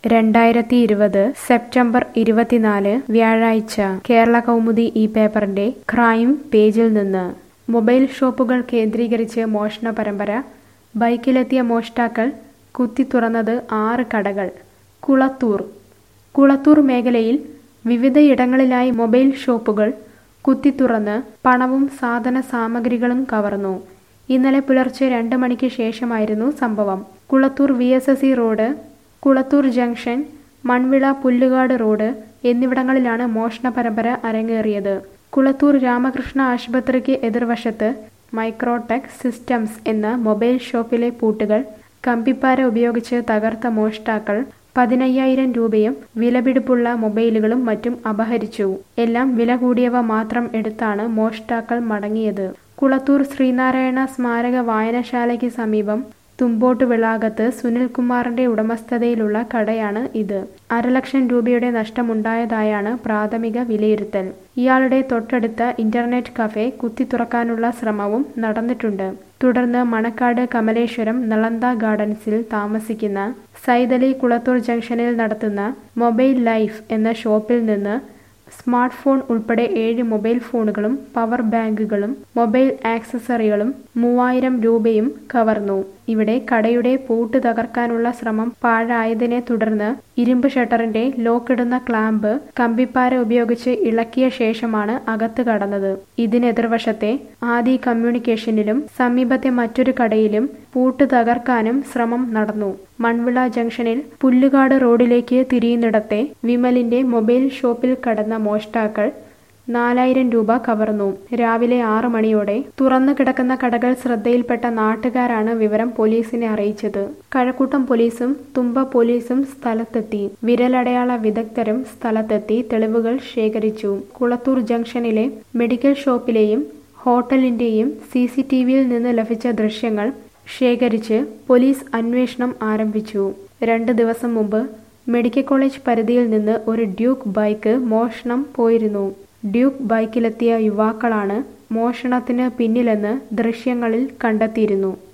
രണ്ടായിരത്തി ഇരുപത് സെപ്റ്റംബർ ഇരുപത്തിനാല് വ്യാഴാഴ്ച കേരള കൗമുദി ഈ പേപ്പറിന്റെ ക്രൈം പേജിൽ നിന്ന് മൊബൈൽ ഷോപ്പുകൾ കേന്ദ്രീകരിച്ച് മോഷണ പരമ്പര ബൈക്കിലെത്തിയ മോഷ്ടാക്കൾ കുത്തിത്തുറന്നത് ആറ് കടകൾ കുളത്തൂർ കുളത്തൂർ മേഖലയിൽ വിവിധയിടങ്ങളിലായി മൊബൈൽ ഷോപ്പുകൾ കുത്തിത്തുറന്ന് പണവും സാധന സാമഗ്രികളും കവർന്നു ഇന്നലെ പുലർച്ചെ രണ്ട് മണിക്ക് ശേഷമായിരുന്നു സംഭവം Kulathur V S S C road Kulathur junction Manvila Pullukad road എന്നിവിടങ്ങളിലാണ് മോഷണ പരമ്പര അരങ്ങേറിയത് കുളത്തൂർ രാമകൃഷ്ണ ആശുപത്രിക്ക് എതിർവശത്ത് മൈക്രോടെക് സിസ്റ്റംസ് എന്ന മൊബൈൽ ഷോപ്പിലെ പൂട്ടുകൾ കമ്പിപ്പാര ഉപയോഗിച്ച് തകർത്ത മോഷ്ടാക്കൾ പതിനയ്യായിരം രൂപയും വിലപിടിപ്പുള്ള മൊബൈലുകളും മറ്റും അപഹരിച്ചു എല്ലാം വില കൂടിയവ മാത്രം എടുത്താണ് മോഷ്ടാക്കൾ മടങ്ങിയത് കുളത്തൂർ ശ്രീനാരായണ സ്മാരക വായനശാലയ്ക്ക് സമീപം തുമ്പോട്ട് വിളാകത്ത് സുനിൽകുമാറിന്റെ ഉടമസ്ഥതയിലുള്ള കടയാണ് ഇത് അരലക്ഷം രൂപയുടെ നഷ്ടമുണ്ടായതായാണ് പ്രാഥമിക വിലയിരുത്തൽ ഇയാളുടെ തൊട്ടടുത്ത ഇന്റർനെറ്റ് കഫേ കുത്തിത്തുറക്കാനുള്ള ശ്രമവും നടന്നിട്ടുണ്ട് തുടർന്ന് മണക്കാട് കമലേശ്വരം നളന്ത ഗാർഡൻസിൽ താമസിക്കുന്ന സൈതലി കുളത്തൂർ ജംഗ്ഷനിൽ നടത്തുന്ന മൊബൈൽ ലൈഫ് എന്ന ഷോപ്പിൽ നിന്ന് സ്മാർട്ട് ഫോൺ ഉൾപ്പെടെ ഏഴ് മൊബൈൽ ഫോണുകളും പവർ ബാങ്കുകളും മൊബൈൽ ആക്സസറികളും മൂവായിരം രൂപയും കവർന്നു ഇവിടെ കടയുടെ പൂട്ട് തകർക്കാനുള്ള ശ്രമം പാഴായതിനെ തുടർന്ന് ഇരുമ്പ് ഷട്ടറിന്റെ ലോക്കിടുന്ന ക്ലാമ്പ് കമ്പിപ്പാര ഉപയോഗിച്ച് ഇളക്കിയ ശേഷമാണ് അകത്ത് കടന്നത് ഇതിനെതിർവശത്തെ ആദി കമ്മ്യൂണിക്കേഷനിലും സമീപത്തെ മറ്റൊരു കടയിലും പൂട്ട് തകർക്കാനും ശ്രമം നടന്നു മൺവിള ജംഗ്ഷനിൽ പുല്ലുകാട് റോഡിലേക്ക് തിരിയുന്നിടത്തെ വിമലിന്റെ മൊബൈൽ ഷോപ്പിൽ കടന്ന മോഷ്ടാക്കൾ നാലായിരം രൂപ കവർന്നു രാവിലെ ആറു മണിയോടെ തുറന്നു കിടക്കുന്ന കടകൾ ശ്രദ്ധയിൽപ്പെട്ട നാട്ടുകാരാണ് വിവരം പോലീസിനെ അറിയിച്ചത് കഴക്കൂട്ടം പോലീസും തുമ്പ പോലീസും സ്ഥലത്തെത്തി വിരലടയാള വിദഗ്ധരും സ്ഥലത്തെത്തി തെളിവുകൾ ശേഖരിച്ചു കുളത്തൂർ ജംഗ്ഷനിലെ മെഡിക്കൽ ഷോപ്പിലെയും ഹോട്ടലിന്റെയും സി സി ടി വിയിൽ നിന്ന് ലഭിച്ച ദൃശ്യങ്ങൾ ശേഖരിച്ച് പോലീസ് അന്വേഷണം ആരംഭിച്ചു രണ്ട് ദിവസം മുമ്പ് മെഡിക്കൽ കോളേജ് പരിധിയിൽ നിന്ന് ഒരു ഡ്യൂക്ക് ബൈക്ക് മോഷണം പോയിരുന്നു ഡ്യൂക്ക് ബൈക്കിലെത്തിയ യുവാക്കളാണ് മോഷണത്തിന് പിന്നിലെന്ന് ദൃശ്യങ്ങളിൽ കണ്ടെത്തിയിരുന്നു